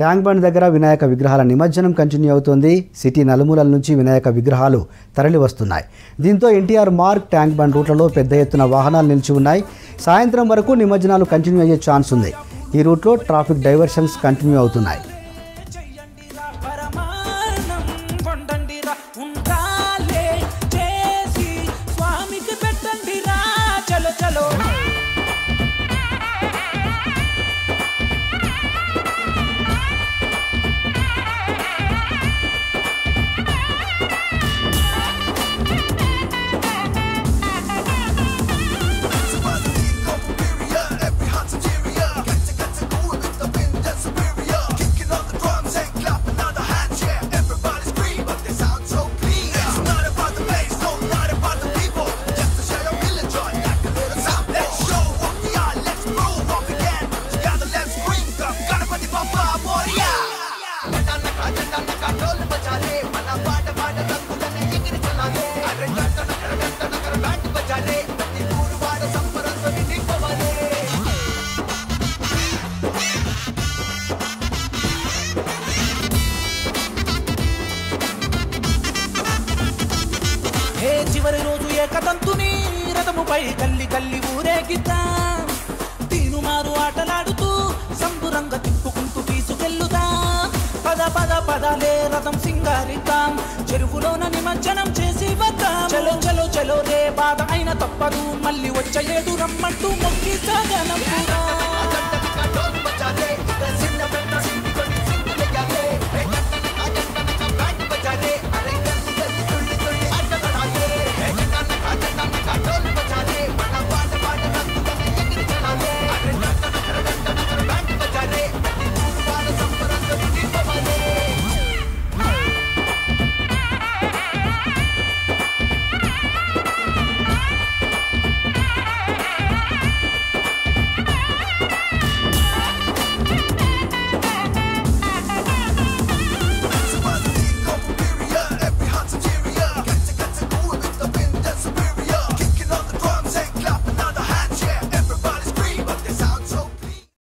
tank bund దగ్గర వినాయక విగ్రహాల నిమజ్జనం కంటిన్యూ అవుతోంది సిటీ నలుమూలల నుంచి వినాయక విగ్రహాలు తరలి వస్తున్నాయి దీంతో ఎన్టీఆర్ మార్క్ ట్యాంక్ బండ్ రూట్లలో పెద్ద ఎత్తున వాహనాలు నిలిచి ఉన్నాయి సాయంత్రం వరకు నిమజ్జనాలు కంటిన్యూ అయ్యే ఛాన్స్ ఉంది ఈ రూట్లో ట్రాఫిక్ డైవర్షన్స్ కంటిన్యూ అవుతున్నాయి చెయ్యండిరా పరమాన్నం వండండిరా ఉండాలే చేసి స్వామికి పెట్టండిరా చలో చలో ఏ చివరి రోజు ఏకతంతుని రథముపై కల్లి కల్లి ఊరేగిద్దాం తీనుమారు ఆటలాడుతూ సంబురంగా తిప్పుకుంటూ తీసుకెళ్ళుదాం పద పద పదలే రథం సింగారిద్దాం చెరువులోన నిమజ్జనం చేసి వద్దాం చలో చలో చలో రే బాధ అయిన తప్పదు మళ్ళీ వచ్చే ఏడు రమ్మంటూ మొక్కి సాగనం